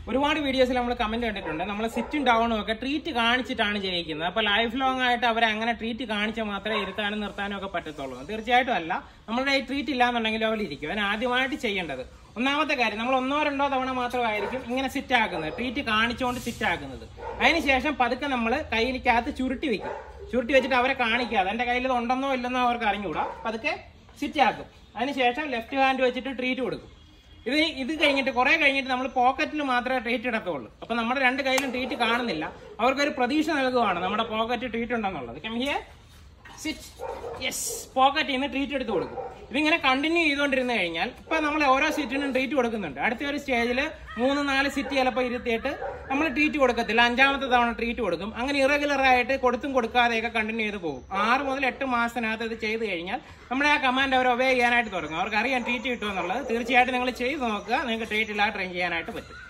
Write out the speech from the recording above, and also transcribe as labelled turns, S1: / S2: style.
S1: ഒരുപാട് വീഡിയോസിൽ നമ്മൾ കമന്റ് കണ്ടിട്ടുണ്ട് നമ്മൾ സിറ്റും ഡൗണും ഒക്കെ ട്രീറ്റ് കാണിച്ചിട്ടാണ് ചെയ്യിക്കുന്നത് അപ്പൊ ലൈഫ് ലോങ് ആയിട്ട് അവരെ അങ്ങനെ ട്രീറ്റ് കാണിച്ചാൽ മാത്രമേ ഇരുത്താനും നിർത്താനും ഒക്കെ പറ്റത്തുള്ളൂ തീർച്ചയായിട്ടും അല്ല നമ്മളുടെ ഈ ട്രീറ്റ് ഇല്ലാന്നുണ്ടെങ്കിൽ അവർ ഇരിക്കും അവൻ ആദ്യമായിട്ട് ചെയ്യേണ്ടത് ഒന്നാമത്തെ കാര്യം നമ്മൾ ഒന്നോ രണ്ടോ തവണ മാത്രമായിരിക്കും ഇങ്ങനെ സിറ്റ് ആക്കുന്നത് ട്രീറ്റ് കാണിച്ചുകൊണ്ട് സിറ്റ് ആക്കുന്നത് അതിനുശേഷം പതുക്കെ നമ്മൾ കയ്യിലേക്കകത്ത് ചുരുട്ടി വെക്കും ചുരുട്ടി വെച്ചിട്ട് അവരെ കാണിക്കാതെ എന്റെ കയ്യിൽ ഇത് ഉണ്ടെന്നോ ഇല്ലെന്നോ അവർക്ക് അറിഞ്ഞുകൂടാ പതുക്കെ സിറ്റ് ആക്കും അതിനുശേഷം ലെഫ്റ്റ് ഹാൻഡ് വെച്ചിട്ട് ട്രീറ്റ് കൊടുക്കും ഇത് ഇത് കഴിഞ്ഞിട്ട് കുറെ കഴിഞ്ഞിട്ട് നമ്മൾ പോക്കറ്റിൽ മാത്രമേ ട്രീറ്റ് ഇടത്തുള്ളൂ അപ്പൊ നമ്മുടെ രണ്ട് കയ്യിലും ട്രീറ്റ് കാണുന്നില്ല അവർക്കൊരു പ്രതീക്ഷ നൽകുവാണ് നമ്മുടെ പോക്കറ്റ് ട്രീറ്റ് ഉണ്ടെന്നുള്ളത് കം ഹിയർ സിറ്റ് യെസ് പോക്കറ്റിൽ നിന്ന് ട്രീറ്റ് എടുത്ത് കൊടുക്കും ഇതിങ്ങനെ കണ്ടിന്യൂ ചെയ്തുകൊണ്ടിരുന്നു കഴിഞ്ഞാൽ ഇപ്പൊ നമ്മൾ ഓരോ സീറ്റിനും ട്രീറ്റ് കൊടുക്കുന്നുണ്ട് അടുത്ത ഒരു സ്റ്റേജിൽ മൂന്ന് നാല് സിറ്റ് ചിലപ്പോൾ ഇരുത്തിയിട്ട് നമ്മൾ ട്രീറ്റ് കൊടുക്കത്തില്ല അഞ്ചാമത്തെ തവണ ട്രീറ്റ് കൊടുക്കും അങ്ങനെ ഇറഗുലർ ആയിട്ട് കൊടുത്തും കൊടുക്കാതെയൊക്കെ കണ്ടിന്യൂ ചെയ്ത് പോകും ആറ് മുതൽ എട്ട് മാസത്തിനകത്ത് ഇത് ചെയ്ത് കഴിഞ്ഞാൽ നമ്മുടെ ആ കമാൻഡ് അവർ ഒബേ ചെയ്യാനായിട്ട് തുടങ്ങും അവർക്ക് അറിയാൻ ട്രീറ്റ് കിട്ടുമെന്നുള്ളത് തീർച്ചയായിട്ടും നിങ്ങൾ ചെയ്ത് നോക്കുക നിങ്ങൾക്ക് ട്രീറ്റ് ഇല്ലാതെ ട്രെയിൻ ചെയ്യാനായിട്ട് പറ്റും